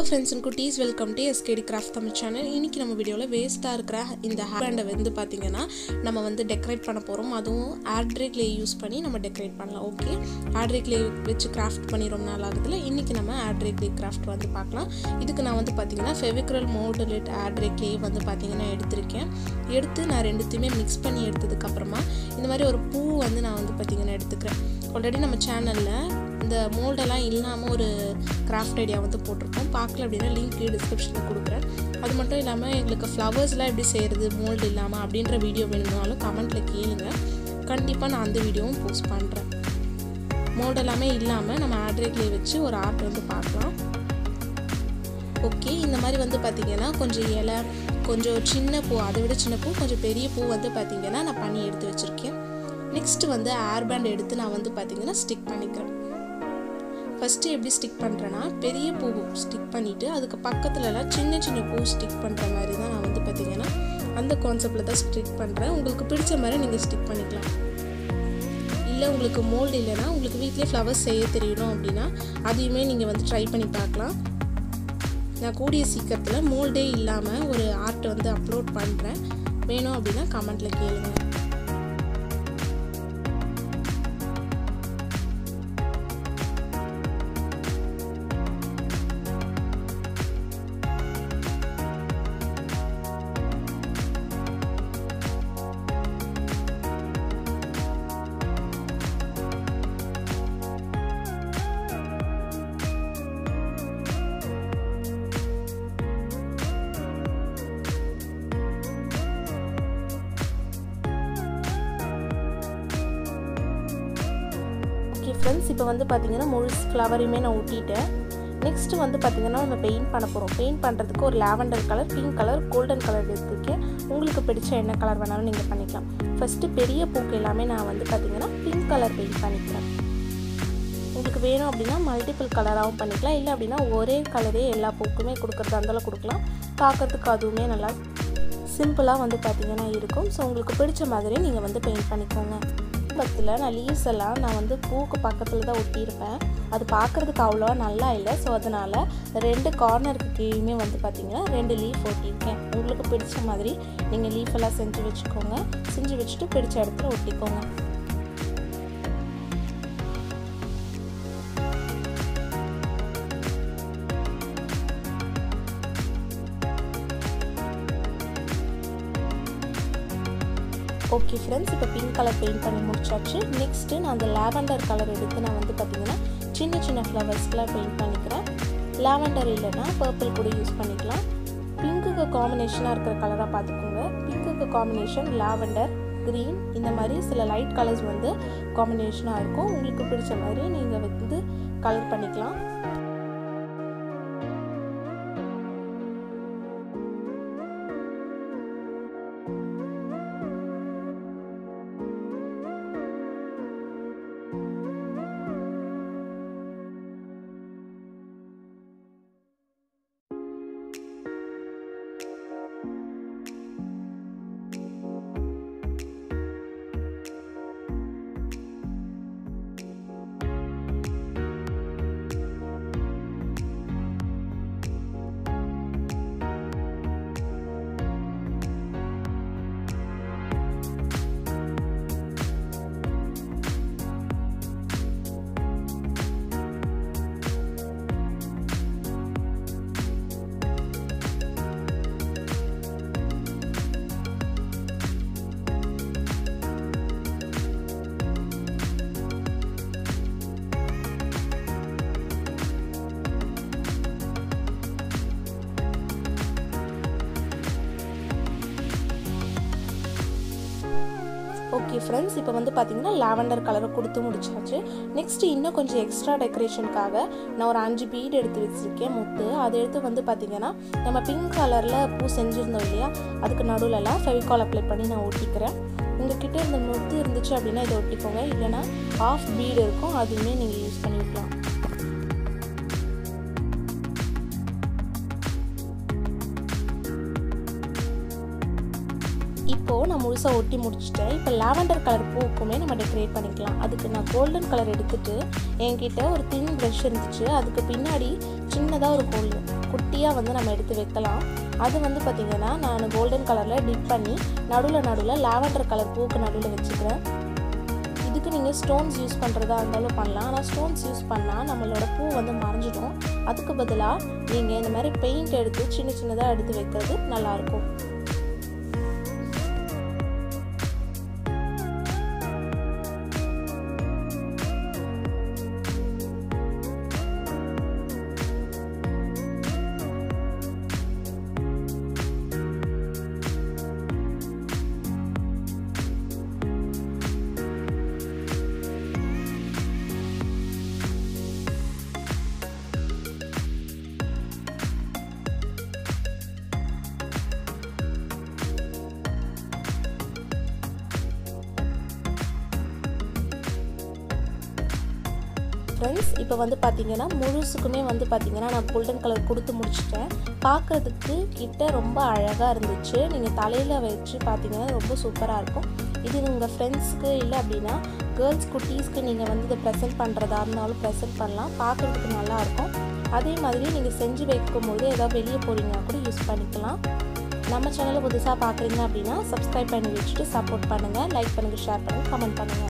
friends and குட்டீஸ் welcome to SKT craft Tamil channel இன்றைக்கி நம்ம வீடியோவில் வேஸ்ட்டாக இருக்கிற இந்த ஹேர் பேண்டை வந்து பார்த்திங்கன்னா நம்ம வந்து டெக்கரேட் பண்ண போகிறோம் அதுவும் ஆட்ரே கிளே யூஸ் பண்ணி நம்ம டெக்கரேட் பண்ணலாம் ஓகே ஆட்ரே கிளே வச்சு கிராஃப்ட் பண்ணி ரொம்ப நாள் ஆகுதுல இன்றைக்கி நம்ம ஆட்ரே கிளே கிராஃப்ட் வந்து பார்க்கலாம் இதுக்கு நான் வந்து பார்த்திங்கன்னா ஃபெவிக்ரல் மோடலேட் ஆட்ரே கிளே வந்து பார்த்திங்கன்னா எடுத்திருக்கேன் எடுத்து நான் ரெண்டுத்தையுமே மிக்ஸ் பண்ணி எடுத்ததுக்கப்புறமா இந்த மாதிரி ஒரு பூ வந்து நான் வந்து பார்த்திங்கன்னா எடுத்துக்கிறேன் ஆல்ரெடி நம்ம சேனலில் இந்த மோல்டெல்லாம் இல்லாமல் ஒரு கிராஃப்ட் ஐடியா வந்து போட்டிருக்கோம் பார்க்கல அப்படின்னா லிங்க் டிஸ்கிரிப்ஷனில் கொடுக்குறேன் அது மட்டும் இல்லாமல் எங்களுக்கு ஃப்ளவர்ஸ்லாம் எப்படி செய்கிறது மோல்டு இல்லாமல் அப்படின்ற வீடியோ வேணும்னாலும் கமெண்ட்டில் கேளுங்க கண்டிப்பாக நான் அந்த வீடியோவும் போஸ்ட் பண்ணுறேன் மோல்டு எல்லாமே இல்லாமல் நம்ம ஆட்ரேக்லேயே வச்சு ஒரு ஆர்ட் வந்து பார்க்கலாம் ஓகே இந்த மாதிரி வந்து பார்த்திங்கன்னா கொஞ்சம் இலை கொஞ்சம் சின்ன பூ அதை விட சின்ன பூ கொஞ்சம் பெரிய பூ வந்து பார்த்திங்கன்னா நான் பண்ணி எடுத்து வச்சுருக்கேன் நெக்ஸ்ட்டு வந்து ஏர் பேண்ட் எடுத்து நான் வந்து பார்த்திங்கன்னா ஸ்டிக் பண்ணிக்கிறேன் ஃபஸ்ட்டு எப்படி ஸ்டிக் பண்ணுறேன்னா பெரிய பூ ஸ்டிக் பண்ணிவிட்டு அதுக்கு பக்கத்துலலாம் சின்ன சின்ன பூ ஸ்டிக் பண்ணுற மாதிரி தான் நான் வந்து பார்த்திங்கன்னா அந்த கான்செப்டில் தான் ஸ்டிக் பண்ணுறேன் உங்களுக்கு பிடிச்ச மாதிரி நீங்கள் ஸ்டிக் பண்ணிக்கலாம் இல்லை உங்களுக்கு மோல்டு இல்லைன்னா உங்களுக்கு வீட்டிலே ஃப்ளவர்ஸ் செய்ய தெரியணும் அப்படின்னா அதையுமே நீங்கள் வந்து ட்ரை பண்ணி பார்க்கலாம் நான் கூடிய சீக்கிரத்தில் மோல்டே இல்லாமல் ஒரு ஆர்ட் வந்து அப்லோட் பண்ணுறேன் வேணும் அப்படின்னா கமெண்ட்டில் கேளுங்க ஓகே ஃப்ரெண்ட்ஸ் இப்போ வந்து பார்த்தீங்கன்னா முழு ஃப்ளவரையுமே நான் ஊட்டிட்டேன் நெக்ஸ்ட்டு வந்து பார்த்திங்கன்னா நம்ம பெயிண்ட் பண்ண போகிறோம் பெயிண்ட் பண்ணுறதுக்கு ஒரு lavender colour pink colour golden colour எடுத்துருக்கேன் உங்களுக்கு பிடிச்ச என்ன கலர் வேணாலும் நீங்கள் பண்ணிக்கலாம் ஃபஸ்ட்டு பெரிய பூக்கு எல்லாமே நான் வந்து பார்த்திங்கன்னா பிங்க் கலர் பெயிண்ட் பண்ணிக்கிறேன் உங்களுக்கு வேணும் அப்படின்னா மல்டிபிள் கலராகவும் பண்ணிக்கலாம் இல்லை அப்படின்னா ஒரே கலரே எல்லா பூக்குமே கொடுக்குறதா இருந்தாலும் கொடுக்கலாம் பார்க்குறதுக்கு அதுவுமே நல்லா சிம்பிளாக வந்து பார்த்திங்கன்னா இருக்கும் ஸோ உங்களுக்கு பிடிச்ச மாதிரி நீங்கள் வந்து பெயிண்ட் பண்ணிக்கோங்க பத்தில் நான் லீவ்ஸ் எல்லாம் நான் வந்து பூக்கு பக்கத்தில் தான் ஒட்டியிருப்பேன் அது பார்க்குறதுக்கு அவ்வளோவா நல்லா இல்லை ஸோ அதனால் ரெண்டு கார்னருக்கு கீழேயுமே வந்து பார்த்திங்கன்னா ரெண்டு லீஃப் ஒட்டியிருக்கேன் உங்களுக்கு பிடிச்ச மாதிரி நீங்கள் லீஃப் எல்லாம் செஞ்சு வச்சுக்கோங்க செஞ்சு வச்சுட்டு பிடிச்ச இடத்துல ஒட்டிக்கோங்க ஓகே ஃப்ரெண்ட்ஸ் இப்போ பிங்க் கலர் பெயிண்ட் பண்ணி முடிச்சாச்சு நெக்ஸ்ட்டு நான் அந்த லாவெண்டர் கலர் எடுத்து நான் வந்து பார்த்திங்கன்னா சின்ன சின்ன ஃப்ளவர்ஸ்க்கெலாம் பெயிண்ட் பண்ணிக்கிறேன் லாவெண்டர் இல்லைன்னா பர்பிள் கூட யூஸ் பண்ணிக்கலாம் பிங்க்குக்கு காம்பினேஷனாக இருக்கிற கலராக பார்த்துக்கோங்க பிங்க்குக்கு காம்பினேஷன் லாவெண்டர் க்ரீன் இந்த மாதிரி சில லைட் கலர்ஸ் வந்து காம்பினேஷனாக இருக்கும் உங்களுக்கு பிடிச்ச மாதிரி நீங்கள் வந்து கலர் பண்ணிக்கலாம் ஓகே ஃப்ரெண்ட்ஸ் இப்போ வந்து பார்த்தீங்கன்னா லாவெண்டர் கலரை கொடுத்து முடிச்சாச்சு நெக்ஸ்ட்டு இன்னும் கொஞ்சம் எக்ஸ்ட்ரா டெக்கரேஷனுக்காக நான் ஒரு அஞ்சு பீடு எடுத்து வச்சுருக்கேன் முத்து அதை எடுத்து வந்து பார்த்தீங்கன்னா நம்ம பிங்க் கலரில் பூ செஞ்சுருந்தோம் இல்லையா அதுக்கு நடுவில்லாம் ஃபெவிகால் அப்ளை பண்ணி நான் ஒட்டிக்கிறேன் உங்ககிட்ட இந்த முத்து இருந்துச்சு அப்படின்னா இதை ஒட்டிக்கோங்க இல்லைனா ஆஃப் பீடு இருக்கும் அதுவுமே நீங்கள் யூஸ் பண்ணிக்கலாம் இப்போது நான் முழு முழுசாக ஒட்டி முடிச்சிட்டேன் இப்போ லாவெண்டர் கலர் பூக்குமே நம்ம டெக்கரேட் பண்ணிக்கலாம் அதுக்கு நான் கோல்டன் கலர் எடுத்துட்டு என்கிட்ட ஒரு தின் ப்ரஷ் இருந்துச்சு அதுக்கு பின்னாடி சின்னதாக ஒரு கோல் குட்டியாக வந்து நம்ம எடுத்து வைக்கலாம் அது வந்து பார்த்திங்கன்னா நான் கோல்டன் கலரில் டிப் பண்ணி நடுவில் நடுவில் லாவெண்டர் கலர் பூக்கு நடுவில் வச்சுக்கிறேன் இதுக்கு நீங்கள் ஸ்டோன்ஸ் யூஸ் பண்ணுறதா இருந்தாலும் பண்ணலாம் ஆனால் ஸ்டோன்ஸ் யூஸ் பண்ணால் நம்மளோட பூ வந்து மறைஞ்சிடும் அதுக்கு பதிலாக நீங்கள் இந்த மாதிரி பெயிண்ட் எடுத்து சின்ன சின்னதாக எடுத்து வைக்கிறது நல்லாயிருக்கும் ஃப்ரெண்ட்ஸ் இப்போ வந்து பார்த்தீங்கன்னா முழுசுக்குமே வந்து பார்த்தீங்கன்னா நான் கோல்டன் கலர் கொடுத்து முடிச்சிட்டேன் பார்க்குறதுக்கு கிட்ட ரொம்ப அழகாக இருந்துச்சு நீங்கள் தலையில் வச்சு பார்த்தீங்கன்னா ரொம்ப சூப்பராக இருக்கும் இது உங்கள் ஃப்ரெண்ட்ஸுக்கு இல்லை அப்படின்னா கேர்ள்ஸ் குட்டீஸ்க்கு நீங்கள் வந்து இதை ப்ரெசென்ட் பண்ணுறதா இருந்தாலும் ப்ரெசென்ட் பண்ணலாம் பார்க்குறதுக்கு நல்லாயிருக்கும் அதே மாதிரி நீங்கள் செஞ்சு வைக்கும்போது ஏதாவது வெளியே போகிறீங்கன்னா கூட யூஸ் பண்ணிக்கலாம் நம்ம சேனலை புதுசாக பார்க்குறீங்க அப்படின்னா சப்ஸ்கிரைப் பண்ணி வச்சுட்டு சப்போர்ட் பண்ணுங்கள் லைக் பண்ணுங்கள் ஷேர் பண்ணுங்கள் கமெண்ட் பண்ணுங்கள்